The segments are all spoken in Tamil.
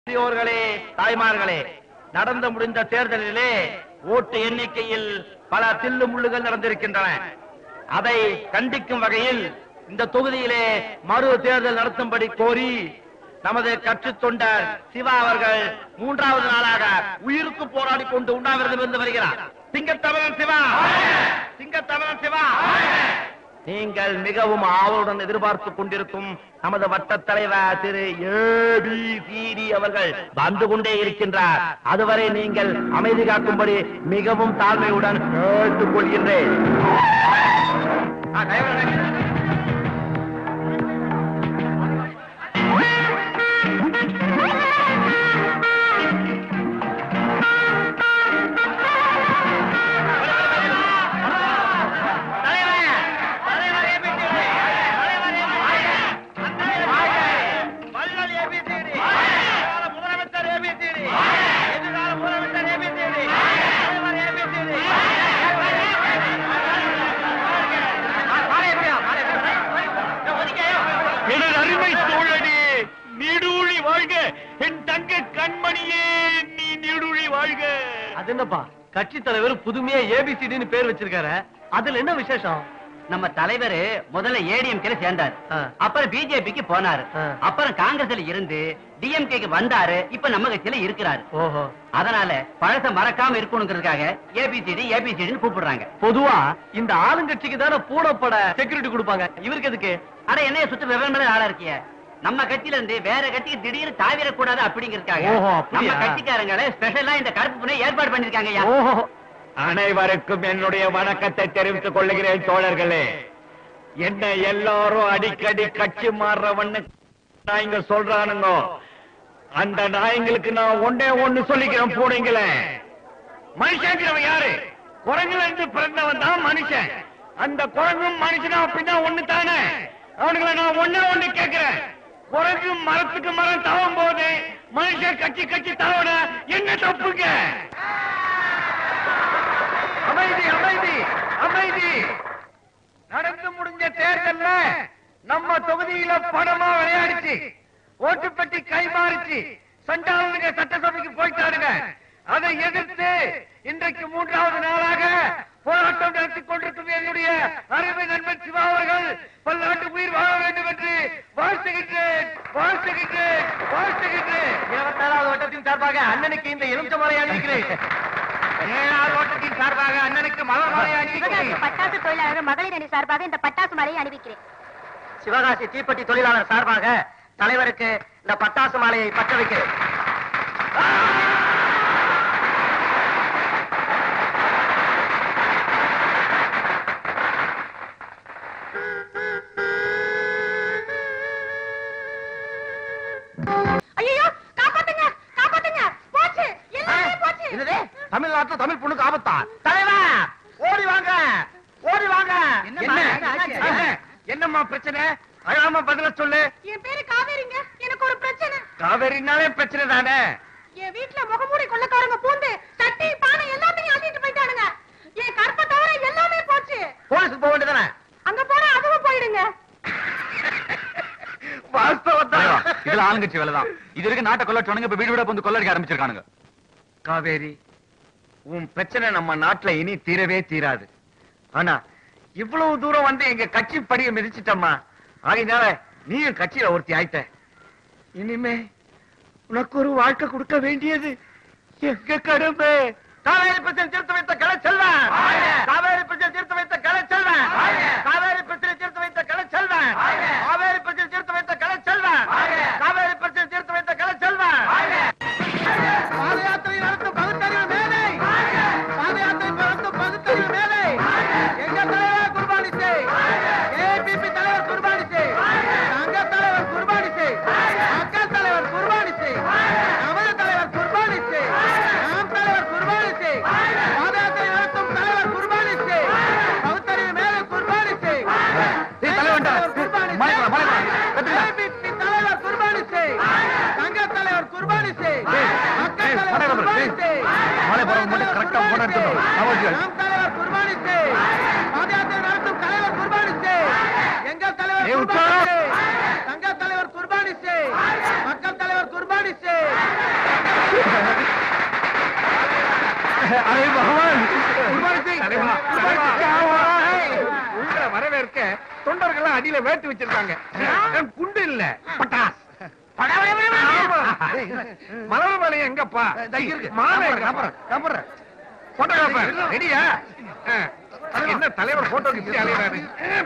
பெரியோர்களே தாய்மார்களே நடந்து முடிந்த தேர்தலிலே ஓட்டு எண்ணிக்கையில் பல தில்லு முள்ளுகள் நடந்திருக்கின்றன அதை கண்டிக்கும் வகையில் இந்த தொகுதியிலே மறு தேர்தல் நடத்தும்படி கோரி நமது கட்சி தொண்டர் சிவா அவர்கள் மூன்றாவது நாளாக உயிருக்கு போராடி கொண்டு உண்ணாவிரதம் இருந்து வருகிறார் சிங்கத்தமிழன் சிவா சிங்கத்தமிழன் சிவா நீங்கள் மிகவும் ஆவலுடன் எதிர்பார்த்துக் கொண்டிருக்கும் நமது வட்ட தலைவர் திரு ஏபிசிடி அவர்கள் வந்து கொண்டே இருக்கின்றார் அதுவரை நீங்கள் அமைதி காக்கும்படி மிகவும் தாழ்மையுடன் கேட்டுக் கொள்கின்றேன் ஆ, தயவு எனது அருமை தோழனே நீடூழி வாழ்க என் தங்க கண்மணியே நீ நீடூழி வாழ்க அது என்னப்பா கட்சி தலைவர் புதுமையா ஏபிசிடின்னு பேர் வச்சிருக்காரு அதுல என்ன விசேஷம் நம்ம தலைவர் முதல்ல ஏடிஎம்கேல சேர்ந்தார் ஆ. அப்புறம் பிஜேபிக்கு போனாரு ஆ. அப்புறம் காங்கிரஸ்ல இருந்து டிஎம்கேக்கு வந்தாரு இப்ப நம்ம கட்சியில இருக்கிறாரு ஓஹோ அதனால பழச மறக்காம இருக்கணுங்கிறதுக்காக ஏபிசிடி ஏபிசிடின்னு கூப்பிடுறாங்க பொதுவா இந்த ஆளுங்கட்சிக்கு தானே பூடப்பட செக்யூரிட்டி கொடுப்பாங்க இவருக்கு எதுக்கு அட என்னைய சுத்த விவரமான ஆளா இருக்கிய நம்ம கட்சியில இருந்து வேற கட்சிக்கு திடீர்னு தாவிடக்கூடாது அப்படிங்கறதுக்காக ஓஹோ, அப்படியா? நம்ம கட்சிக்காரங்கள ஸ்பெஷலா இந்த கருப்பு புனை ஏற்பாடு பண்ணிருக்காங்க ஓஹோ அனைவருக்கும் என்னுடைய வணக்கத்தை தெரிவித்துக் கொள்ளுகிறேன் தோழர்களே என்ன எல்லாரும் அடிக்கடி கட்சி மாறுறவன்னு நாய்ங்க சொல்றானுங்க அந்த நாய்ங்களுக்கு நான் ஒன்னே ஒண்ணு சொல்லிக்கிறேன் பூனைங்களே மனுஷங்கிறவன் யாரு குரங்குல இருந்து பிறந்தவன் தான் மனுஷன் அந்த குரங்கும் மனுஷனா அப்படின்னா ஒண்ணு தானே அவனுங்களை நான் ஒண்ணே ஒண்ணு கேட்கிறேன் குரங்கு மரத்துக்கு மரம் தாவும் போது மனுஷன் கட்சி கட்சி தாவன என்ன தப்புங்க அமைதி அமைதி அமைதி நடந்து முடிஞ்ச தேர்தல்ல நம்ம தொகுதியில பணமா விளையாடிச்சு ஓட்டுப்பட்டி கை மாறிச்சு சண்டாளனுங்க சட்டசபைக்கு போயிட்டாருங்க அதை எதிர்த்து இன்றைக்கு மூன்றாவது நாளாக போராட்டம் நடத்திக் கொண்டிருக்கும் என்னுடைய அருமை நண்பன் சிவா அவர்கள் பல்லாண்டு உயிர் வாழ வேண்டும் என்று வாழ்த்துகின்றேன் வாழ்த்துகின்றேன் வாழ்த்துகின்றேன் இருபத்தாறாவது வட்டத்தின் சார்பாக அண்ணனுக்கு இந்த எலுமிச்ச மலை அணிவிக்கிறேன் ஏழாவது வட்டத்தின் சார்பாக அண்ணனுக்கு மலர் மலை சிவகாசி பட்டாசு தொழிலாளர் மகளிர் அணி சார்பாக இந்த பட்டாசு மலையை அணிவிக்கிறேன் சிவகாசி தீப்பெட்டி தொழிலாளர் சார்பாக தலைவருக்கு இந்த பட்டாசு மாலையை பற்ற வைக்கிறேன் ஐயோ காப்பாத்துங்க காப்பாத்துங்க போச்சு எல்லாமே போச்சு இதுதே தமிழ்நாட்டுல தமிழ் பொண்ணுக்கு ஆபத்தா தலைவர் ஓடி வாங்க ஓடி வாங்க என்னம்மா, என்னாச்சு? என்ன என்னம்மா பிரச்சனை அழாம பதில சொல்லு என் பேரு காவேரிங்க எனக்கு ஒரு பிரச்சனை காவேரினாலே பிரச்சனை தானே என் வீட்டுல முகமூடி கொள்ளக்காரங்க பூந்து சட்டி பானை எல்லாத்தையும் அள்ளிட்டு போயிட்டானுங்க என் கற்பை தவிர எல்லாமே போச்சு போலீஸுக்கு போக வேண்டியதானே அங்க போனா அதுவும் போயிடுங்க வாஸ்தவத்தான் இதுல ஆளுங்கட்சி வேலைதான் இது வரைக்கும் நாட்டை கொள்ளட்டவனுங்க இப்ப வீடு வீட வந்து கொள்ளடிக்க ஆரம்பிச்சிருக்கானுங்க காவேரி உன் பிரச்சனை நம்ம நாட்டுல இனி தீரவே தீராது ஆனா இவ்வளவு தூரம் வந்து எங்க கட்சி படிய மிதிச்சிட்டம்மா ஆகையினால நீயும் கட்சியில ஒருத்தி ஆயிட்ட இனிமே உனக்கு ஒரு வாழ்க்கை கொடுக்க வேண்டியது எங்க கடமை காவேரி பிரச்சனை தீர்த்து வைத்த கலை செல்வன் காவேரி பிரச்சனை தீர்த்து வைத்த கலை செல்வன் காவேரி பிரச்சனை தீர்த்து வைத்த கலை செல்வன் காவேரி பிரச்சனை தீர்த்து வைத்த கலை செல்வன் காவேரி பிரச்சனை தீர்த்து வைத்த கலை செல்வன் பாத யாத்திரை நடத்தும் பகுத்தறிவு மேலை பாத யாத்திரை நடத்தும் பகுத்தறிவு மேலை எங்க தலைவர் குர்பானி செய் ஏபிபி தலைவர் குர்பானி செய் சங்க தலைவர் குர்பானி செய் மக்கள் தலைவர் குர்பானி செய் நமது தலைவர் குர்பானி செய் நாம் தலைவர் குர்பானி செய் பாத யாத்திரை நடத்தும் தலைவர் குர்பானி செய் பகுத்தறிவு மேலை குர்பானி செய் தலைவன்டா. குர்பானி மலைக்கு வா, அரே பகவான் தலைவா, தலைவா. உங்களை வரவேற்க தொண்டர்கள் அடியில வேட்டு வச்சிருக்காங்க குண்டு இல்ல பட்டாஸ் ஆமா. மலர் மலை எங்கப்பா மாலை போட்டோகிராஃபர் ரெடியா என்ன தலைவர் போட்டோக்கு இப்படி அலையறாரு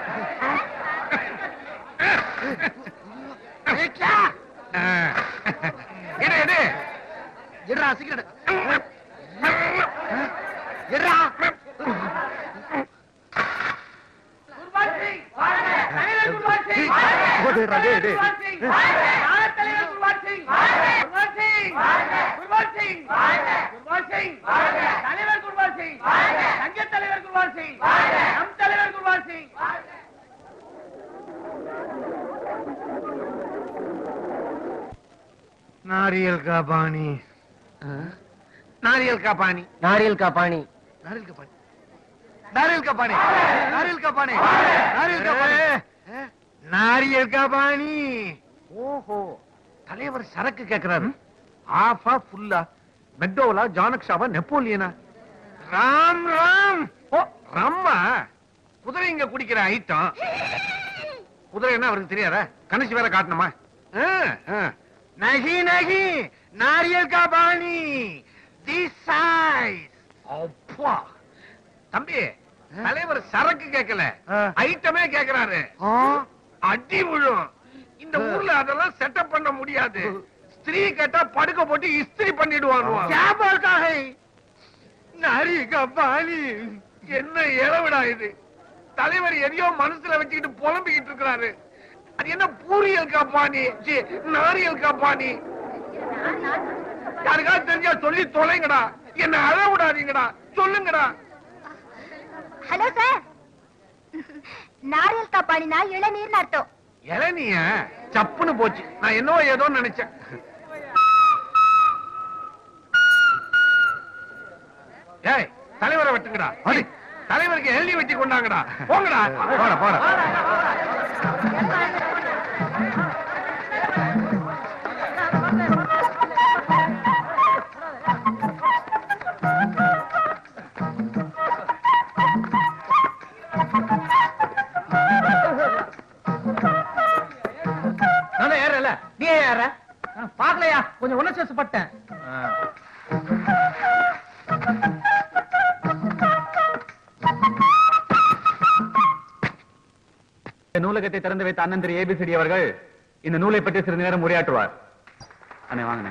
எடு எடு எடுறா சிகரெட் எடுறா नारियल का पानी नारियल का पानी नारियल का पानी नारियल का पानी नारियल का पानी नारियल का पानी नारियल का पानी नारियल का पानी ஓஹோ தலைவர் சரக்கு கேக்குறாரு ஆஃபா ஃபுல்லா மெக்டோவலா ஜானக்ஷாவா நெப்போலியனா ராம் ராம் ஓ ரம்மா குதிரை இங்க குடிக்கிற ஐட்டம் குதிரை என்ன அவருக்கு தெரியாதா கணிச்சு வேற காட்டணுமா ஆ, ஆ. நகி நகி நாரியல் கா பாணி திஸ் சைஸ் அப்பா தம்பி தலைவர் சரக்கு கேட்கல ஐட்டமே கேக்குறாரு அடி விழும் இந்த ஊர்ல அதெல்லாம் செட்டப் பண்ண முடியாது ஸ்திரீ கேட்டா படுக்க போட்டு இஸ்திரி பண்ணிடுவாங்க நாரி கபாலி என்ன இளவிடா இது தலைவர் எதையோ மனசுல வச்சுக்கிட்டு புலம்பிக்கிட்டு இருக்கிறாரு அது என்ன பூரியல் காப்பானி ச்சீ, நாரியல் காப்பானி யாருக்காவது தெரிஞ்சா சொல்லி தொலைங்கடா என்ன அழ விடாதீங்கடா சொல்லுங்கடா ஹலோ சார் நாரியல் காப்பாடினா இளநீர்னு அர்த்தம் இளநிய சப்புன்னு போச்சு நான் என்னவோ ஏதோ நினைச்சேன் ஏய் தலைவரை வெட்டுங்கடா அடி தலைவருக்கு எழுதி வெட்டி கொண்டாங்கடா போங்கடா போட போட நான் ஏறல நீ ஏன் ஏற பாக்கலையா கொஞ்சம் உணர்ச்சி பட்டேன் இந்த நூலகத்தை திறந்து வைத்த அண்ணன் திரு ஏபிசிடி அவர்கள் இந்த நூலை பற்றி சிறிது நேரம் உரையாற்றுவார் அண்ணே வாங்கண்ணே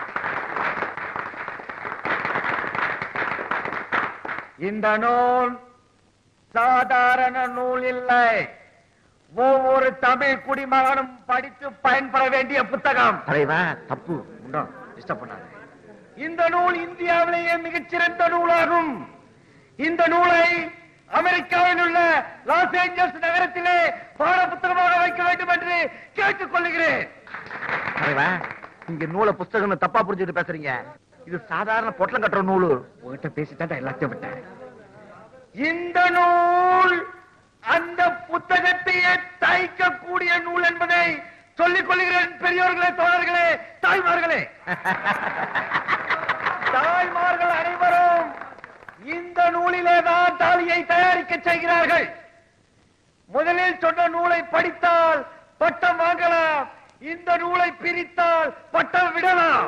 இந்த நூல் சாதாரண நூல் இல்லை ஒவ்வொரு தமிழ் குடிமகனும் படித்து பயன்பெற வேண்டிய புத்தகம் தலைவா தப்பு டிஸ்டர்ப் பண்ணாத இந்த நூல் இந்தியாவிலேயே மிகச்சிறந்த நூலாகும் இந்த நூலை அமெரிக்காவில் உள்ள லாஸ் ஏஞ்சல்ஸ் நகரத்திலே பாட புத்தகமாக வைக்க வேண்டும் என்று கேட்டுக் கொள்ளுகிறேன் தலைவா இங்க நூலை புத்தகம் தப்பா புரிஞ்சுட்டு பேசுறீங்க இது சாதாரண பொட்டலம் கட்டுற நூல் உங்ககிட்ட பேசித்தான் எல்லாத்தையும் விட்டேன் இந்த நூல் அந்த புத்தகத்தையே தைக்கக்கூடிய நூல் என்பதை சொல்லிக் கொள்கிறேன் பெரியோர்களே தோழர்களே தாய்மார்களே தாய்மார்கள் அனைவரும் இந்த நூலிலே தான் தாலியை தயாரிக்க செய்கிறார்கள் முதலில் சொன்ன நூலை படித்தால் பட்டம் வாங்கலாம் இந்த நூலை பிரித்தால் பட்டம் விடலாம்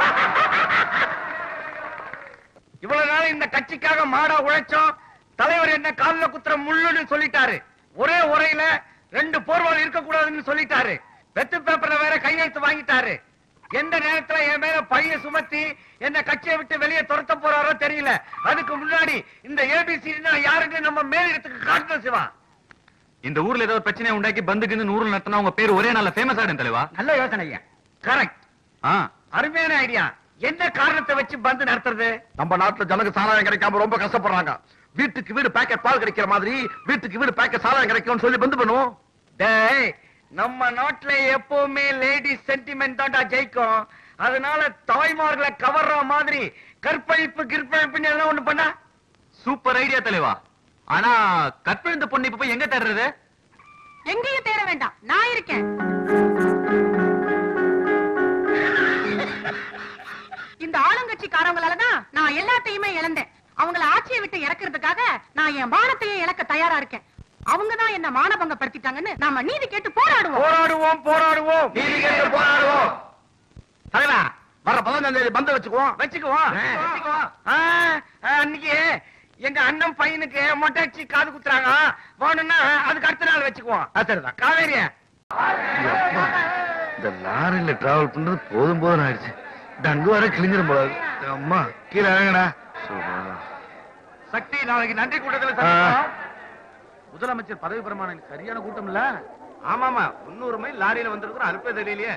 இவ்வளவு நாள் இந்த கட்சிக்காக மாடா உழைச்சோம் தலைவர் என்ன கால்ல குத்துற முள்ளுன்னு சொல்லிட்டாரு ஒரே உரையில ரெண்டு போர்வால் இருக்க கூடாதுன்னு சொல்லிட்டாரு வெத்து பேப்பர்ல வேற கையெழுத்து வாங்கிட்டாரு எந்த நேரத்துல என் மேல பழிய சுமத்தி என்ன கட்சியை விட்டு வெளியே துரத்த போறாரோ தெரியல அதுக்கு முன்னாடி இந்த ஏபிசி யாருன்னு நம்ம மேலிடத்துக்கு காட்டணும் சிவா இந்த ஊர்ல ஏதோ ஒரு பிரச்சனை உண்டாக்கி பந்துக்கு நூறு நடத்தினா உங்க பேர் ஒரே நாள்ல ஃபேமஸ் ஆயிடும் தலைவா நல்ல யோசனை கரெக்ட் ஆ அருமையான ஐடியா என்ன காரணத்தை வச்சு பந்து நடத்துறது நம்ம நாட்டுல ஜனக்கு சாராயம் கிடைக்காம ரொம்ப கஷ்டப்படுறாங்க வீட்டுக்கு வீடு பேக்கெட் பால் கிடைக்கிற மாதிரி வீட்டுக்கு வீடு பேக்கெட் சாராயம் கிடைக்கும்னு சொல்லி பந்து பண்ணுவோம் டேய் நம்ம நாட்டுல எப்பவுமே லேடிஸ் சென்டிமெண்ட் தான்டா ஜெயிக்கும் அதனால தாய்மார்களை கவர்ற மாதிரி கற்பழிப்பு கிற்பழிப்புன்னு எல்லாம் ஒண்ணு பண்ணா சூப்பர் ஐடியா தலைவா ஆனா கற்பிழந்த பொண்ணு இப்ப போய் எங்க தேடுறது எங்கேயும் தேட வேண்டாம் நான் இருக்கேன் இந்த ஆளுங்கட்சிக்காரங்களாலதான் நான் எல்லாத்தையுமே இழந்தேன் அவங்கள ஆட்சியை விட்டு இறக்குறதுக்காக நான் என் மானத்தையே இழக்க தயாரா இருக்கேன் அவங்க தான் என்ன மானபங்கப்படுத்திட்டாங்கன்னு நாம நீதி கேட்டு போராடுவோம் போராடுவோம் போராடுவோம் நீதி கேட்டு போராடுவோம் தலைவா வர பதினஞ்சாம் தேதி பந்த வச்சுக்குவோம் வச்சுக்குவோம் ஆ. வச்சுக்குவோம். ஆ, ஆ, அன்னைக்கு எங்க அண்ணன் பையனுக்கு மொட்டை அடிச்சு காது குத்துறாங்க வேணும்னா அதுக்கு அடுத்த நாள் வச்சுக்குவோம் சரிதான் காவேரியா இந்த லாரியில டிராவல் பண்றது போதும் போதும் ஆயிடுச்சு டங்கு வர கிழிஞ்சிரும் போல இருக்கு. அம்மா கீழே இறங்கடா சக்தி நாளைக்கு நன்றி கூட்டத்துல ஆ. சந்திப்போம். முதலமைச்சர் பதவி பிரமாணம் சரியான கூட்டம் இல்ல ஆமாமா முன்னூறு மைல் லாரியில வந்திருக்கிறோம் அனுப்ப தெரியலையே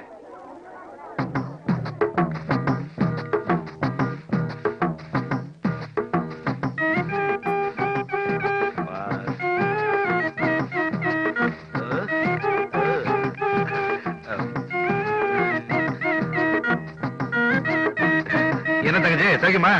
என்ன தங்கச்சி சரிக்குமா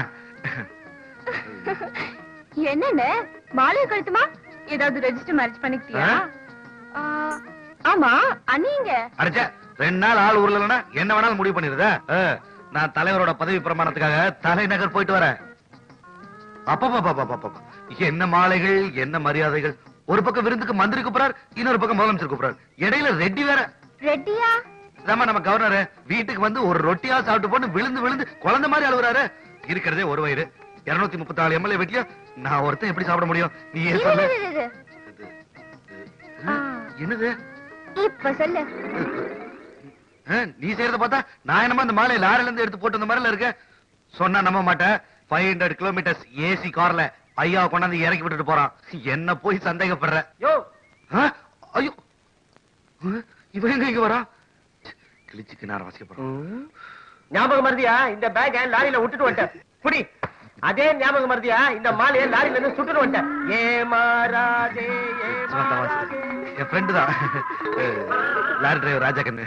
என்னென்ன மாலையை கழுத்துமா ஏதாவது ரெஜிஸ்டர் மேரேஜ் பண்ணிக்கிட்டியா ஆ, ஆமா அண்ணீங்க அடிச்சா ரெண்டு நாள் ஆள் ஊர்ல இல்லைன்னா என்ன வேணாலும் முடிவு பண்ணிருதா நான் தலைவரோட பதவி பிரமாணத்துக்காக தலைநகர் போயிட்டு வரேன் அப்பப்பா என்ன மாலைகள் என்ன மரியாதைகள் ஒரு பக்கம் விருந்துக்கு மந்திரி கூப்பிடுறார் இன்னொரு பக்கம் முதலமைச்சர் கூப்பிடுறார் இடையில ரெட்டி வேற ரெட்டியா இதாம்மா நம்ம கவர்னர் வீட்டுக்கு வந்து ஒரு ரொட்டியா சாப்பிட்டு போட்டு விழுந்து விழுந்து குழந்தை மாதிரி அழுகுறாரு இருக்கிறதே ஒரு வயிறு இருநூத்தி முப்பத்தி நாலு எம்எல்ஏ வெட்டியா நான் ஒருத்தன் எப்படி சாப்பிட முடியும் நீ ஏன் இரு, சொல்லு இரு, இரு, இரு. ஆ, என்னது இப்ப சொல்லு ஆ, நீ செய்யறத பார்த்தா நான் என்னமா இந்த மாலை லாரில இருந்து எடுத்து போட்டு இந்த மாதிரில இருக்க சொன்னா நம்ப மாட்டேன் ஃபைவ் ஹண்ட்ரட் கிலோமீட்டர்ஸ் ஏசி கார்ல ஐயா கொண்டாந்து இறக்கி விட்டுட்டு போறான் என்ன போய் சந்தேகப்படுற யோ ஆ, ஐயோ ஆ, இவன் எங்க இங்க வரா கிழிச்சுக்கு நேரம் வாசிக்க போறான் ஞாபகம் மருதியா இந்த பேக்க லாரியில விட்டுட்டு வந்துட்டேன் குடி அதே ஞாபகம் மருதியா இந்த மாலையை லாரியில இருந்து சுட்டுட்டு வந்துட்டேன் ஏமாறாதே சுமந்தா வாசி. என் ஃப்ரெண்டு தான் லாரி டிரைவர் ராஜா கண்ணு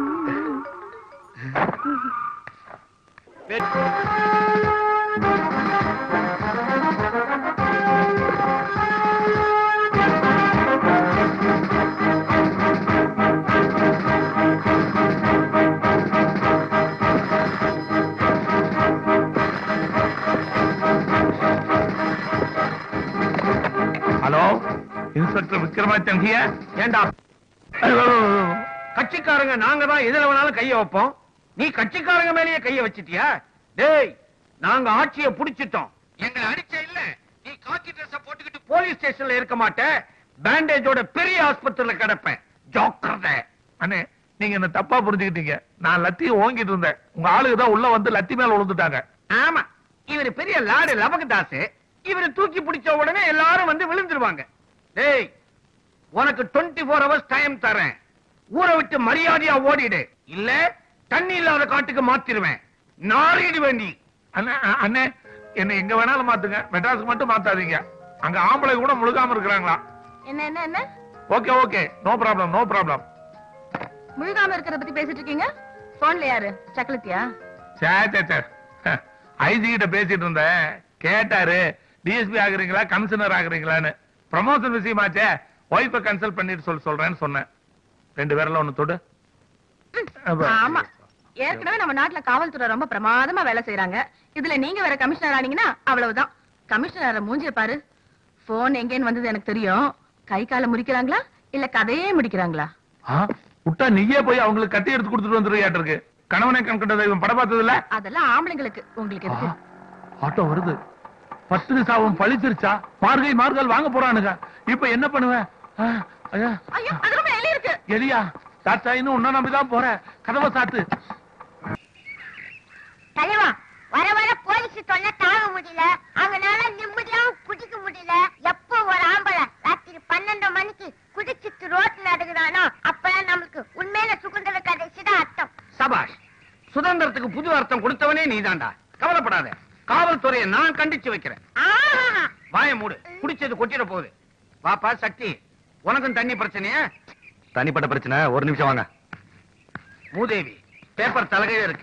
ஹலோ இன்ஸ்பெக்டர் விக்ரமாதித்யன் ஹியா ஏண்டா கட்சிக்காரங்க நாங்க தான் எதுல வேணாலும் கைய வைப்போம் நீ கட்சிக்காரங்க மேலேயே கைய வச்சிட்டியா டேய் நாங்க ஆட்சியை புடிச்சிட்டோம் எங்களை அடிச்ச இல்ல நீ காக்கி ட்ரெஸ் போட்டுக்கிட்டு போலீஸ் ஸ்டேஷன்ல இருக்க மாட்ட பேண்டேஜோட பெரிய ஆஸ்பத்திரியில கிடப்பேன் ஜாக்கிரதை அண்ணே நீங்க என்ன தப்பா புரிஞ்சுக்கிட்டீங்க நான் லத்திய ஓங்கிட்டு இருந்தேன் உங்க ஆளுங்க தான் உள்ள வந்து லத்தி மேல விழுந்துட்டாங்க ஆமா இவரு பெரிய லாடு லபகதாசு இவரு தூக்கி பிடிச்ச உடனே எல்லாரும் வந்து விழுந்துருவாங்க டேய் உனக்கு 24 ஃபோர் ஹவர்ஸ் டைம் தரேன் ஊரை விட்டு மரியாதையா ஓடிடு இல்ல தண்ணி இல்லாத காட்டுக்கு மாத்திருவேன் நாரிடுவேன் நீ அண்ணே அ- அண்ணே என்ன எங்க வேணாலும் மாத்துங்க மெட்ராஸுக்கு மட்டும் மாத்தாதீங்க அங்க ஆம்பளை கூட முழுகாம இருக்கிறாங்களா என்ன என்ன என்ன okay okay no problem no problem முழுகாம இருக்கிறத பத்தி பேசிட்டு இருக்கீங்க போன்ல யாரு சக்கலத்தியா சே சே சே ஐஜி கிட்ட பேசிட்டு இருந்தேன் கேட்டாரு டிஎஸ்பி ஆகுறீங்களா கமிஷனர் ஆகுறீங்களான்னு ப்ரமோஷன் விஷயமாச்சே ஒய்ஃபை கன்சல்ட் பண்ணிட்டு சொல்ல சொல்றேன்னு சொன்னேன் ரெண்டு பேர்ல ஒண்ணு தொடு அப்ப- ஆமா ஏற்கனவே நம்ம நாட்டுல காவல்துறை ரொம்ப பிரமாதமா வேலை செய்யறாங்க இதுல நீங்க வேற கமிஷனர் ஆனீங்கன்னா அவ்வளவுதான் கமிஷனர் மூஞ்சிய பாரு போன் எங்கேன்னு வந்தது எனக்கு தெரியும் கை காலை முறிக்கிறாங்களா இல்ல கதையே முடிக்கிறாங்களா ஆ, விட்டா நீயே போய் அவங்களுக்கு கட்டி எடுத்து கொடுத்துட்டு வந்துருக்கியாட்டு இருக்கு கணவனை கண் கண்ட தெய்வம் படம் பார்த்தது இல்ல அதெல்லாம் ஆம்பளைங்களுக்கு உங்களுக்கு எதுக்கு ஆட்டோ வருது பத்து சாவம் பழிச்சிருச்சா மார்கை மார்கால் வாங்க போறானுங்க இப்ப என்ன பண்ணுவேன் ஆ, ஐயா, ஐயோ அது ரொம்ப எலி இருக்கு எலியா தாத்தா இன்னும் உன்ன நம்பிதான் போறேன் கதவை சாத்து தலைவா வர வர போலீஸ் தொல்லை தாங்க முடியல அவங்களால நிம்மதியாவும் குடிக்க முடியல எப்போ ஒரு ஆம்பளை ராத்திரி பன்னெண்டு மணிக்கு குடிச்சிட்டு ரோட்ல நடக்குறானோ அப்பதான் நம்மளுக்கு உண்மையில சுதந்திர கடைசிதான் அர்த்தம் சபாஷ் சுதந்திரத்துக்கு புது அர்த்தம் கொடுத்தவனே நீதான்டா கவலைப்படாத காவல்துறையை நான் கண்டிச்சு வைக்கிறேன் ஆஹா வாய மூடு குடிச்சது கொட்டிட போகுது பாப்பா சக்தி உனக்கும் தண்ணி பிரச்சனையா தனிப்பட்ட பிரச்சனை ஒரு நிமிஷம் வாங்க மூதேவி பேப்பர் தலகையே இருக்கு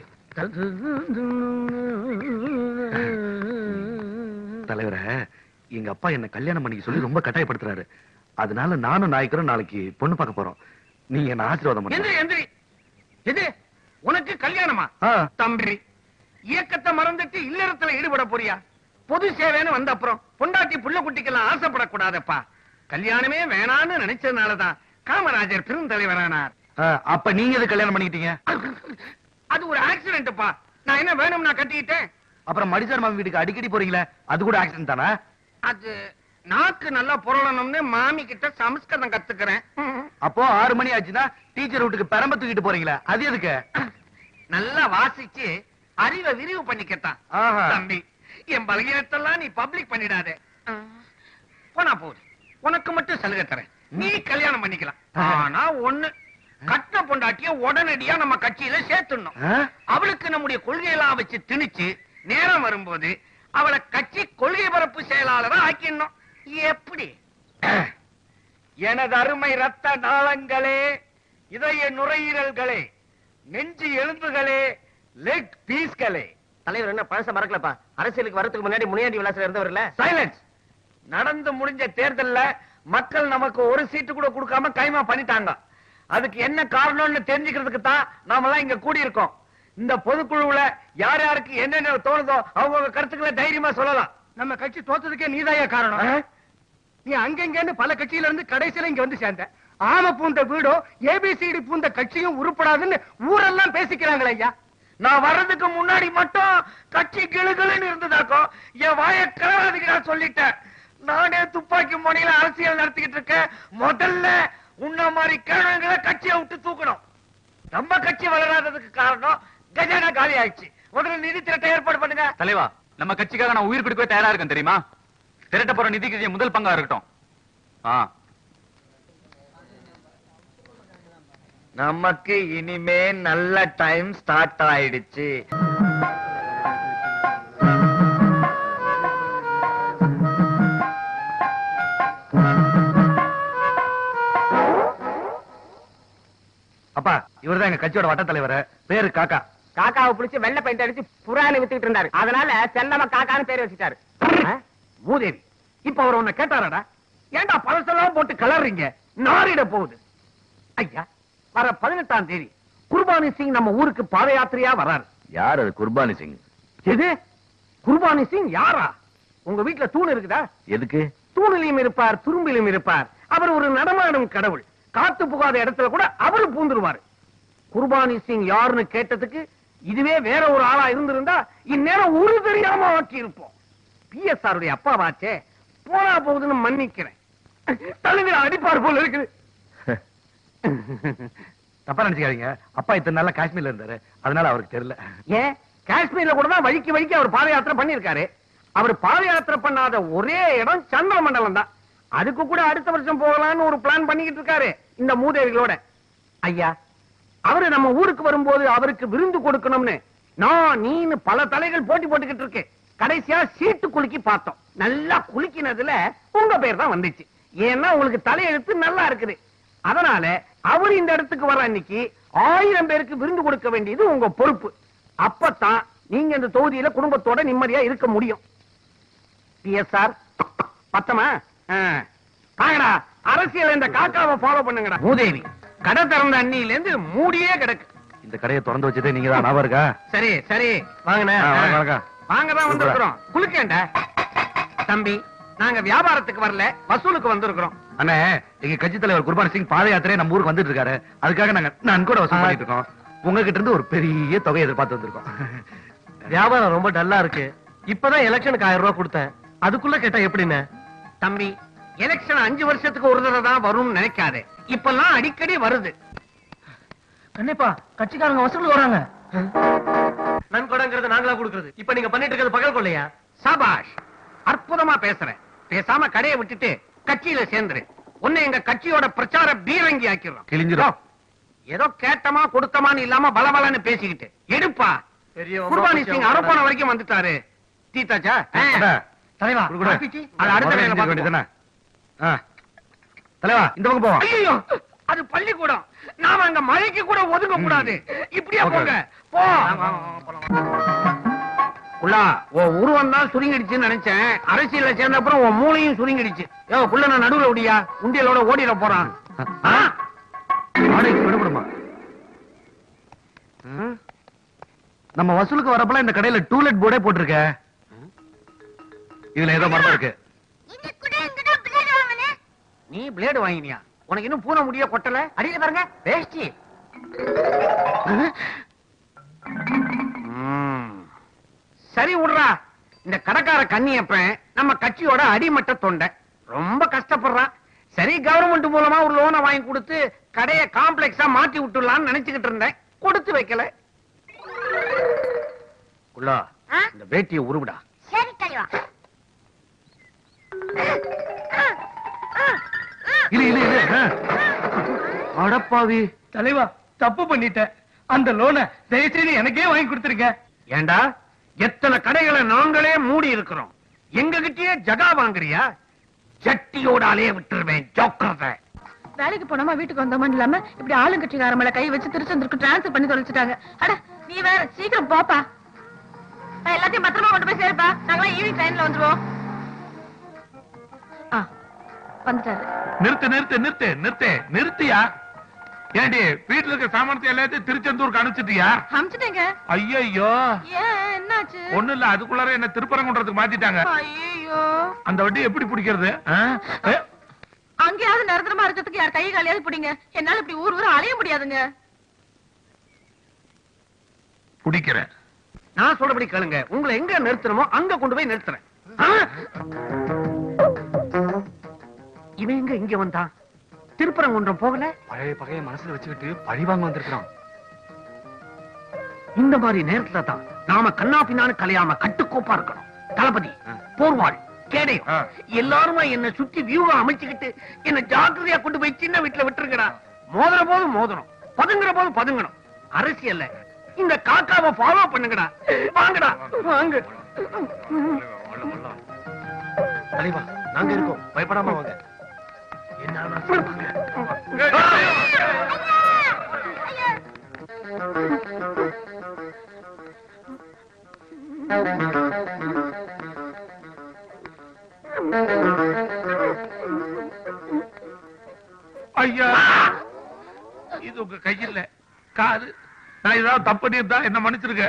தலைவரே எங்க அப்பா என்ன கல்யாணம் பண்ணிக்க சொல்லி ரொம்ப கட்டாயப்படுத்துறாரு அதனால நானும் நாய்க்கரும் நாளைக்கு பொண்ணு பார்க்க போறோம் நீங்க என்ன ஆசீர்வாதம் எந்திரி பண்ணுங்க எந்திரி எது உனக்கு கல்யாணமா ஆ. தம்பி இயக்கத்தை மறந்துட்டு இல்லறத்துல ஈடுபட போறியா பொது சேவைன்னு வந்த அப்புறம் பொண்டாட்டி புள்ள குட்டிக்கெல்லாம் ஆசைப்படக்கூடாதப்பா கல்யாணமே வேணான்னு நினைச்சதுனாலதான் காமராஜர் பெருந்தலைவரானார் அஹ், அப்ப நீங்க எது கல்யாணம் பண்ணிக்கிட்டீங்க அது ஒரு ஆக்சிடென்ட்ப்பா நான் என்ன வேணும்னா கட்டிக்கிட்டேன் அப்புறம் மடிசார் மாமி வீட்டுக்கு அடிக்கடி போறீங்களே அது கூட ஆக்சிடென்ட் தானே அது நாக்கு நல்லா புரளணும்னு மாமி கிட்ட சமஸ்கிருதம் கத்துக்கிறேன் அப்போ ஆறு மணி ஆச்சுன்னா டீச்சர் வீட்டுக்கு பெரம்ப தூக்கிட்டு போறீங்களே அது எதுக்கு நல்லா வாசிச்சு அறிவை விரிவு பண்ணிக்கத்தான் ஆஹா. தம்பி என் பலகீனத்தெல்லாம் நீ பப்ளிக் பண்ணிடாத போனா போகுது உனக்கு மட்டும் சலுகை தரேன் நீ கல்யாணம் பண்ணிக்கலாம் ஆனா ஒண்ணு கட்டின பொண்டாட்டிய உடனடியா நம்ம கட்சியில சேர்த்துடணும் அஹ்? அவளுக்கு நம்முடைய கொள்கையெல்லாம் வச்சு திணிச்சு நேரம் வரும்போது அவளை கட்சி கொள்கை பரப்பு செயலாளரா ஆக்கிடணும் எப்படி எனது அருமை ரத்த நாளங்களே இதய நுரையீரல்களே நெஞ்சு எலும்புகளே லெக் பீஸ்களே தலைவர் என்ன பழச மறக்கலப்பா அரசியலுக்கு வரதுக்கு முன்னாடி முனியாண்டி விலாசம் இருந்தவர்ல சைலன்ஸ் நடந்து முடிஞ்ச தேர்தல்ல மக்கள் நமக்கு ஒரு சீட்டு கூட கொடுக்காம கைமா பண்ணிட்டாங்க அதுக்கு என்ன காரணம்னு தெரிஞ்சுக்கிறதுக்கு தான் நாம எல்லாம் இங்க கூடி இருக்கோம் இந்த பொதுக்குழுவுல யார் யாருக்கு என்னென்ன தோணுதோ அவங்க கருத்துக்களை தைரியமா சொல்லலாம் நம்ம கட்சி தோத்ததுக்கே நீதாயா காரணம் நீ அங்கங்கன்னு பல கட்சியில இருந்து கடைசியில இங்க வந்து சேர்ந்த ஆம பூந்த வீடும் ஏபிசிடி பூந்த கட்சியும் உருப்படாதுன்னு ஊரெல்லாம் பேசிக்கிறாங்களே ஐயா நான் வர்றதுக்கு முன்னாடி மட்டும் கட்சி கிளுகிளுன்னு இருந்ததாக்கோ என் வாய கிளறாதுக்கு நான் சொல்லிட்டேன் நானே துப்பாக்கி முனையில அரசியல் நடத்திக்கிட்டு இருக்கேன் முதல்ல உன்ன மாதிரி கிழங்குகளை கட்சியை விட்டு தூக்கணும் நம்ம கட்சி வளராததுக்கு காரணம் கஜானா காலி ஆயிடுச்சு முதல்ல நிதி திரட்ட ஏற்பாடு பண்ணுங்க தலைவா நம்ம கட்சிக்காக நான் உயிர் கொடுக்கவே தயாரா இருக்கேன் தெரியுமா திரட்ட போற நிதிக்கு இது முதல் பங்கா இருக்கட்டும் ஆ நமக்கு இனிமே நல்ல டைம் ஸ்டார்ட் ஆயிடுச்சு அப்பா இவர்தான் எங்க கட்சியோட வட்ட தலைவர் பேரு காக்கா காக்காவை பிடிச்சு வெள்ளை பெயிண்ட் அடிச்சு புறான்னு வித்துக்கிட்டு இருந்தாரு அதனால செல்லம காக்கான்னு பேர் வச்சுட்டாரு மூதேவி இப்ப அவர் உன்னை கேட்டாரடா ஏன்டா பழசெல்லாம் போட்டு கலர்றீங்க நாரிட போகுது ஐயா வர பதினெட்டாம் தேதி குர்பானி சிங் நம்ம ஊருக்கு பாத யாத்திரையா வராரு யார் அது குர்பானி சிங் எது குர்பானி சிங் யாரா உங்க வீட்டுல தூண் இருக்குதா எதுக்கு தூணிலையும் இருப்பார் துரும்பிலும் இருப்பார் அவர் ஒரு நடமாடும் கடவுள் காத்து புகாத இடத்துல கூட அவரு பூந்துருவாரு குர்பானி சிங் யாருன்னு கேட்டதுக்கு இதுவே வேற ஒரு ஆளா இருந்திருந்தா இந்நேரம் ஒரு தெரியாம ஆக்கி இருப்போம் பிஎஸ்ஆர் உடைய அப்பாவாச்சே போனா போகுதுன்னு மன்னிக்கிறேன் தலைவர் அடிப்பார் போல இருக்குது தப்பா நினைச்சுக்காதீங்க அப்பா இத்தனை நாளா காஷ்மீர்ல இருந்தாரு அதனால அவருக்கு தெரியல ஏன் காஷ்மீர்ல கூட தான் வழிக்கு வழிக்கு அவர் பாத யாத்திரை பண்ணிருக்காரு அவர் பாத யாத்திரை பண்ணாத ஒரே இடம் சந்திர மண்டலம் தான் அதுக்கு கூட அடுத்த வருஷம் போகலாம்னு ஒரு பிளான் பண்ணிக்கிட்டு இருக்காரு இந்த மூதேவிகளோட ஐயா அவரு நம்ம ஊருக்கு வரும்போது அவருக்கு விருந்து கொடுக்கணும்னு நான் நீன்னு பல தலைகள் போட்டி போட்டுக்கிட்டு இருக்கு கடைசியா சீட்டு குலுக்கி பார்த்தோம் நல்லா குலுக்கினதுல உங்க பேர் தான் வந்துச்சு ஏன்னா உங்களுக்கு தலையெழுத்து நல்லா இருக்குது அதனால அவர் இந்த இடத்துக்கு வர அன்னைக்கு ஆயிரம் பேருக்கு விருந்து கொடுக்க வேண்டியது உங்க பொறுப்பு அப்பதான் நீங்க இந்த தொகுதியில குடும்பத்தோட நிம்மதியா இருக்க முடியும் பிஎஸ்ஆர் பத்தமா காங்கடா அரசியல் இந்த காக்காவை ஃபாலோ பண்ணுங்கடா மூதேவி கடை திறந்த அன்னியில இருந்து மூடியே கிடக்கு இந்த கடையை திறந்து வச்சதே நீங்க தான் ஞாபகம் இருக்கா சரி சரி வாங்கண்ணே ஆ, வணக்கம், வணக்கம். வாங்கதான் வந்திருக்கிறோம் குளிக்கேண்டா தம்பி நாங்க வியாபாரத்துக்கு வரல வசூலுக்கு வந்திருக்கிறோம் அண்ணே எங்க கட்சி தலைவர் குர்பான் சிங் பாத யாத்திரை நம்ம ஊருக்கு வந்துட்டு இருக்காரு அதுக்காக நாங்க நன்கூட வசூல் பண்ணிட்டு இருக்கோம் உங்ககிட்ட இருந்து ஒரு பெரிய தொகையை எதிர்பார்த்து வந்திருக்கோம் வியாபாரம் ரொம்ப டல்லா இருக்கு இப்பதான் எலெக்ஷனுக்கு ஆயிரம் ரூபாய் கொடுத்தேன் அதுக்குள்ள கேட்டா எப்படின்னு தம்பி எலெக்ஷன் அஞ்சு வருஷத்துக்கு ஒரு தடவை தான் வரும்னு நினைக்காதே இப்பெல்லாம் அடிக்கடி வருது கண்டிப்பா கட்சிக்காரங்க வசூல் வராங்க நன்கொடைங்கிறது நாங்களா கொடுக்கறது இப்ப நீங்க பண்ணிட்டு இருக்கிறது பகல் கொள்ளையா சபாஷ் அற்புதமா பேசுறேன் பேசாம கடையை விட்டுட்டு கட்சியில சேர்ந்துரு உன்னை எங்க கட்சியோட பிரச்சார பீரங்கி ஆக்கிடுறோம் கிழிஞ்சிரும் ஏதோ கேட்டமா கொடுத்தமான்னு இல்லாம பலபலன்னு பேசிக்கிட்டு எடுப்பா பெரிய குர்பானி சிங் அரப்பான வரைக்கும் வந்துட்டாரு தீத்தாச்சா அண்ணா, தலைவா குடு, குடு. காப்பிக்கு? அது அடுத்த முதல்ல வேலையில செஞ்சுக்க பார்த்துப்போம். வேண்டியதுதானே? ஆ. தலைவா இந்த பக்கம் போவோம் ஐயோ அது பள்ளிக்கூடம் நாம அங்க மழைக்கு கூட ஒதுங்க கூடாது இப்படியே ஓகே. போங்க போ குள்ளா உன் உருவம் தான் சுருங்கிடுச்சுன்னு நினைச்சேன் அரசியல்ல சேர்ந்த அப்புறம் உன் மூளையும் சுருங்கிடுச்சு யோ குள்ள நான் நடுவுல விடியா உண்டியலோட ஓடிட போறான் ஆ? வாடகைக்கு விடுபடுமா நம்ம வசூலுக்கு வரப்பலாம் இந்த கடையில டூலெட் போர்டே போட்டிருக்க இதுல ஏதோ மர்மம் இருக்கு இன்னைக்கு கூட எங்கடா பிளேட் வாங்கினேன் நீ பிளேடு வாங்கினியா உனக்கு இன்னும் பூனை முடிய கொட்டல அடியில பாருங்க வேஷ்டி ம். சரி விடுறா இந்த கடைக்கார கண்ணியப்பன் நம்ம கட்சியோட அடிமட்ட தொண்டை ரொம்ப கஷ்டப்படுறான் சரி கவர்மெண்ட் மூலமா ஒரு லோனை வாங்கி கொடுத்து கடையை காம்ப்ளெக்ஸா மாத்தி விட்டுடலாம்னு நினைச்சுக்கிட்டு இருந்தேன் கொடுத்து வைக்கல உள்ளா ஆ? இந்த வேட்டியை உருவிடா சரி தலைவா இது இது இது ஆ. அடப்பாவி தலைவா தப்பு பண்ணிட்டேன் அந்த லோனை தயவுசெய்து எனக்கே வாங்கி கொடுத்துருங்க ஏண்டா எத்தனை கடைகளை நாங்களே மூடி இருக்கிறோம் எங்க கிட்டயே ஜகா வாங்குறியா ஜட்டியோட அலைய விட்டுருவேன் ஜோக்கறத வேலைக்கு போனோமா வீட்டுக்கு வந்தோமா இல்லாம இப்படி ஆளுங்கட்சிக்கார மேல கை வச்சு திருச்செந்தூருக்கு டிரான்ஸ்ஃபர் பண்ணி தொலைச்சிட்டாங்க அட நீ வேற சீக்கிரம் போப்பா நான் எல்லாத்தையும் பத்திரமா கொண்டு போய் சேர்ப்பா நாங்களாம் ஈவினிங் ட்ரெயின்ல வந்துருவோம் ஆ வந்துட்டாரு நிறுத்து நிறுத்து நிறுத்து நிறுத்து நிறுத்தியா ஏண்டி வீட்டுல இருக்க சாமானத்தை எல்லாத்தையும் திருச்செந்தூருக்கு அனுப்பிச்சிட்டியா அமிச்சிட்டேங்க ஐயோ ஏன் என்னாச்சு ஒண்ணு இல்ல அதுக்குள்ளார என்ன திருப்பரங்குன்றதுக்கு மாத்திட்டாங்க ஐயோ அந்த வட்டி எப்படி பிடிக்கிறது ஆ? ஏ, அங்கேயாவது நிரந்தரமா இருக்கிறதுக்கு யார் கை காலையாவது பிடிங்க என்னால இப்படி ஊர் ஊர் அலைய முடியாதுங்க பிடிக்கிறேன் நான் சொல்றபடி கேளுங்க உங்களை எங்க நிறுத்தணுமோ அங்க கொண்டு போய் நிறுத்துறேன் ஆ? இவன் எங்க இங்க வந்தான் திருப்பரங்குன்றம் போகல பழைய பகைய மனசுல வச்சுக்கிட்டு பழி வாங்க வந்திருக்கிறோம் இந்த மாதிரி நேரத்துல தான் நாம கண்ணா பின்னான்னு கலையாம கட்டுக்கோப்பா இருக்கணும் தளபதி போர்வாள் கேடயம் ஆ. எல்லாருமா என்ன சுத்தி வியூகம் அமைச்சுக்கிட்டு என்ன ஜாக்கிரதையா கொண்டு போய் சின்ன வீட்டுல விட்டுருங்கடா மோதுற போது மோதணும் பதுங்குற போது பதுங்கணும் அரசியல்ல இந்த காக்காவை ஃபாலோ பண்ணுங்கடா வாங்கடா வாங்க தலைவா நாங்க இருக்கோம் பயப்படாம வாங்க ஐயா இது உங்க கையில காது நான் ஏதாவது தப்பு பண்ணியிருந்தா என்ன மன்னிச்சிருக்க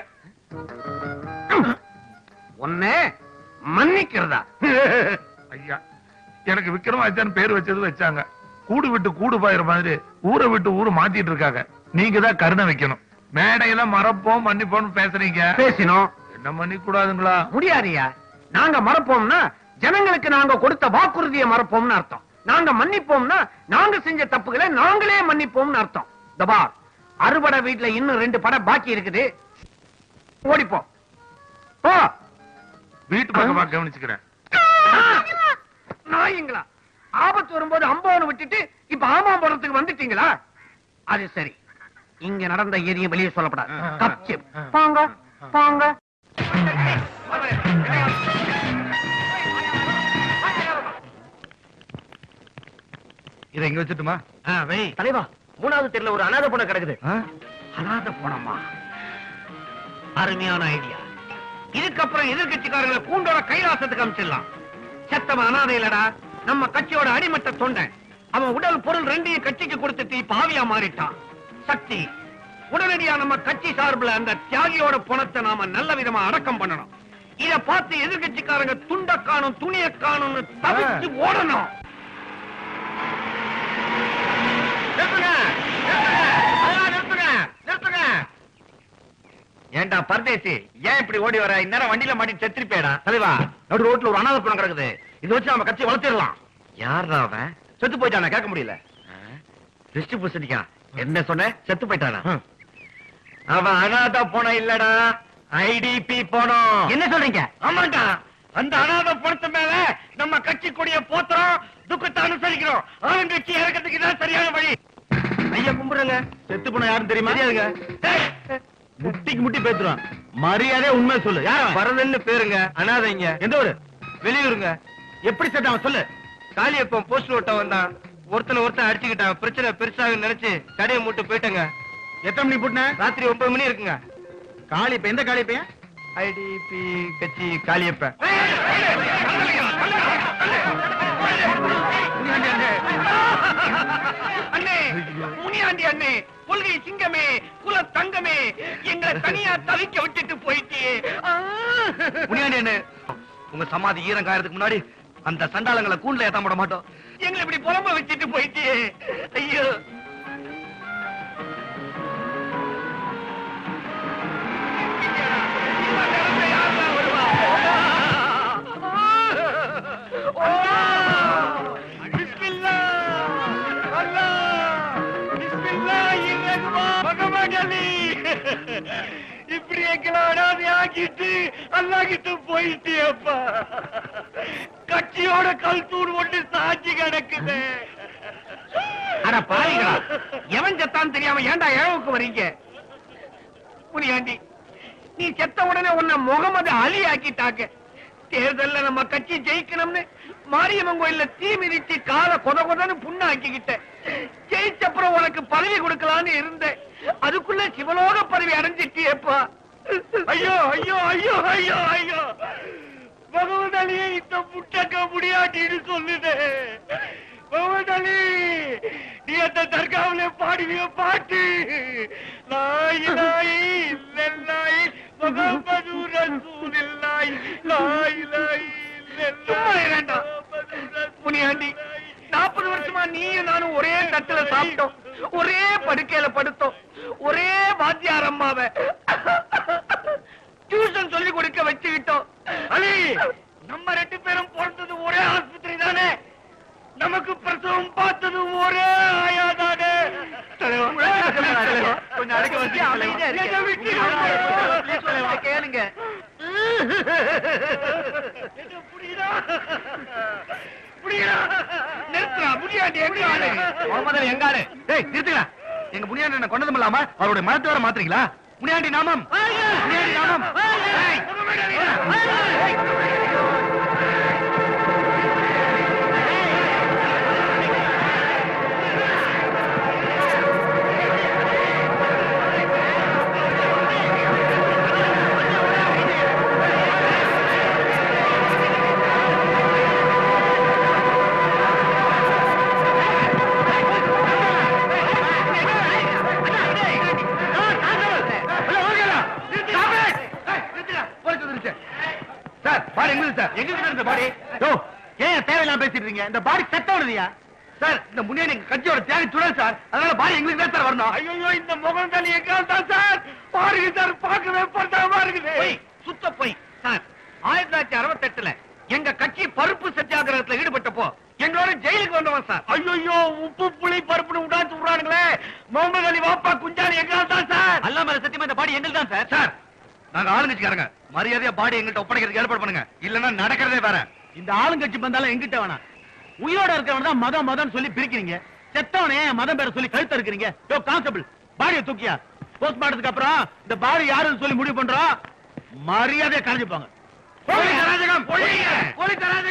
ஒன்னே மன்னிக்கிறதா ஐயா எனக்கு விக்ரமாதித்யான் பேர் வச்சது வச்சாங்க கூடு விட்டு கூடு பாயிற மாதிரி ஊரை விட்டு ஊரு மாத்திட்டு இருக்காங்க நீங்க தான் கருணை வைக்கணும் மேடையில மறப்போம் மன்னிப்போம் பேசுறீங்க பேசினோம் என்ன மன்னிக்க கூடாதுங்களா முடியாதியா நாங்க மறப்போம்னா ஜனங்களுக்கு நாங்க கொடுத்த வாக்குறுதியை மறப்போம்னு அர்த்தம் நாங்க மன்னிப்போம்னா நாங்க செஞ்ச தப்புகளை நாங்களே மன்னிப்போம்னு அர்த்தம் தபா அறுபடை வீட்டுல இன்னும் ரெண்டு படம் பாக்கி இருக்குது ஓடிப்போம் போ வீட்டு பக்கமா கவனிச்சுக்கிறேன் நாயங்களா ஆபத்து வரும்போது அம்போன்னு விட்டுட்டு இப்ப ஆமாம் போறதுக்கு வந்துட்டீங்களா அது சரி இங்க நடந்த எதையும் வெளியே சொல்லப்படாது கப்சி பாங்க பாங்க இதை எங்க வச்சுட்டுமா தலைவா மூணாவது தெருல ஒரு அனாதை பொண்ணு கிடக்குது அனாதை போனம்மா அருமையான ஐடியா இதுக்கப்புறம் எதிர்கட்சிக்காரங்களை கூண்டோட கைலாசத்துக்கு அமைச்சிடலாம் செத்தவன் அனாதை இல்லடா நம்ம கட்சியோட அடிமட்ட தொண்டன் அவன் உடல் பொருள் ரெண்டையும் கட்சிக்கு கொடுத்துட்டு இப்ப ஆவியா மாறிட்டான் சக்தி உடனடியா நம்ம கட்சி சார்புல அந்த தியாகியோட பணத்தை நாம நல்ல விதமா அடக்கம் பண்ணணும் இத பார்த்து எதிர்கட்சிக்காரங்க துண்ட காணும் துணிய காணும்னு தவிச்சு ஓடணும் நிறுத்துங்க நிறுத்துங்க அதெல்லாம் நிறுத்துங்க நிறுத்துங்க ஏண்டா பரதேசி ஏன் இப்படி ஓடி வர இந்நேரம் வண்டியில மாட்டி செத்துருப்பேடா தலைவா நடு ரோட்ல ஒரு அனாதை பணம் கிடக்குது இதை வச்சு நம்ம கட்சி வளர்த்திடலாம் யாரா அவன் செத்து போயிட்டானா கேட்க முடியல திருஷ்டி பூசணிக்கா என்ன சொன்ன செத்து போயிட்டானா அவன் அனாதை போனம் இல்லடா ஐடிபி போனோம் என்ன சொல்றீங்க ஆமாண்டா அந்த அனாதை பணத்து மேல நம்ம கட்சி கொடிய போத்துறோம் துக்கத்தை அனுசரிக்கிறோம் ஆளுங்கட்சி இறக்கிறதுக்கு இதான் சரியான வழி ஐயா கும்பிடுங்க செத்து போன யாரும் தெரியுமா தெரியாதுங்க முட்டிக்கு முட்டி பேத்துறான் மரியாதை உண்மை சொல்லு யார் வரதன்னு பேருங்க அனாதைங்க எந்த ஊரு வெளியூருங்க எப்படி செத்தான் சொல்லு காளியப்பன் போஸ்ட் ஓட்ட வந்தான் ஒருத்தனை ஒருத்தன் அடிச்சுக்கிட்டான் பிரச்சனை பெருசாக நினைச்சு கடையை மூட்டு போயிட்டங்க எத்தனை மணி போட்டுன ராத்திரி ஒன்பது மணி இருக்குங்க காளியப்ப எந்த காளியப்பையன் ஐடிபி கட்சி காளியப்ப அண்ணே முனியாண்டி அண்ணே கொள்கை சிங்கமே குல தங்கமே எங்களை தனியா தவிக்க விட்டுட்டு போயிட்டு முனியாண்டி அண்ணே உங்க சமாதி ஈரம் காயறதுக்கு முன்னாடி அந்த சண்டாளங்களை கூண்டுல ஏத்தாம விட மாட்டோம் எங்களை இப்படி புலம்ப வச்சுட்டு போயிட்டியே ஐயோ இப்படி எங்களை அனாதை ஆக்கிட்டு அல்லாக்கிட்டு போயிட்டியப்பா கட்சியோட கல் தூண் ஒன்று சாட்சி கிடக்குது அட பாருங்களா எவன் செத்தான்னு தெரியாம ஏன்டா இழவுக்கு வரீங்க புனியாண்டி நீ செத்த உடனே உன்னை முகமது அலி ஆக்கிட்டாங்க தேர்தல்ல நம்ம கட்சி ஜெயிக்கணும்னு மாரியம்மன் கோயில்ல தீ மிதிச்சு கால கொத கொதன்னு புண்ணு ஆக்கிக்கிட்ட ஜெயிச்சப்புறம் உனக்கு பதவி கொடுக்கலான்னு இருந்தேன் அதுக்குள்ள சிவலோக பதவி அடைஞ்சிட்டியப்பா ஐயோ ஐயோ ஐயோ ஐயோ ஐயோ பகவத் அலியை இந்த முட்டக்க முடியாட்டின்னு சொல்லுதே பகவத் அலி நீ அந்த தர்காவில பாடுவிய பாட்டு லாய் லாய் இல்லல்லாய் முகமது ரசூலில்லாய் லாய் லாய் சும்மா வேண்டாம் முனியாண்டி நாற்பது வருஷமா நீயும் நானும் ஒரே தட்டுல சாப்பிட்டோம் ஒரே படுக்கையில படுத்தோம் ஒரே வாத்தியார் அம்மாவை டியூஷன் சொல்லி கொடுக்க வச்சுக்கிட்டோம் அலி நம்ம ரெண்டு பேரும் பிறந்தது ஒரே ஆஸ்பத்திரி தானே நமக்கு பிரசவம் பார்த்தது ஒரே ஆயா தானே கொஞ்சம் அடக்க வச்சு அமைதியா இருங்க. கேளுங்க என்ன புரியுதா புரியுதா நிறுத்துறா முடியாண்டி எங்க ஆளு முகமது எங்காரு டேய் நிறுத்துங்க எங்க முனியாண்டி என்ன கொண்டதும் இல்லாம அவருடைய மனத்தை வர மாத்துறீங்களா முனியாண்டி நாமம் முனியாண்டி நாமம் ஏய், போலீஸ் வந்துருச்சு. சார் பாடி எங்களுக்கு சார் எங்களுக்கு இந்த பாடி யோ ஏன் தேவையில்லாம பேசிட்டு இருக்கீங்க இந்த பாடி செத்தவனதியா சார் இந்த முன்னாடி எங்க கட்சியோட தியாகி சுடல் சார் அதனால பாடி எங்களுக்கு தான் சார் வரணும் ஐயோ இந்த முகம் தலி எங்கால் தான் சார் பாருங்க சார் பார்க்கவே பண்றமா இருக்குது பொய், சுத்த பொய் சார் ஆயிரத்தி தொள்ளாயிரத்தி அறுபத்தி எட்டுல எங்க கட்சி பருப்பு சத்தியாகிரகத்துல ஈடுபட்டப்போ எங்களோட ஜெயிலுக்கு வந்தவன் சார் ஐயோ உப்பு புளி பருப்புன்னு உடாச்சு விடுறானுங்களே முகமது அலி வாப்பா குஞ்சாலி எங்கால் தான் சார் அல்லாம சத்தியமா இந்த பாடி எங்களுக்கு தான் சார் சார் நாங்க ஆளுங்கட்சிக்காரங்க மரியாதையா பாடி எங்கள்கிட்ட ஒப்படைக்கிறதுக்கு ஏற்பாடு பண்ணுங்க இல்லன்னா நடக்கிறதே வேற இந்த ஆளுங்கட்சி பந்தாலும் எங்கிட்ட வேணாம் உயிரோட இருக்கிறவன் தான் மதம் மதம் சொல்லி பிரிக்கிறீங்க செத்தவனே மதம் பேர சொல்லி கழுத்த இருக்கிறீங்க யோ கான்ஸ்டபிள் பாடியை தூக்கியா போஸ்ட்மார்ட்டத்துக்கு அப்புறம் இந்த பாடி யாருன்னு சொல்லி முடிவு பண்றோம் மரியாதையா கலைஞ்சு போங்க போலீஸ் அராஜகம் போலீஸ் அராஜகம்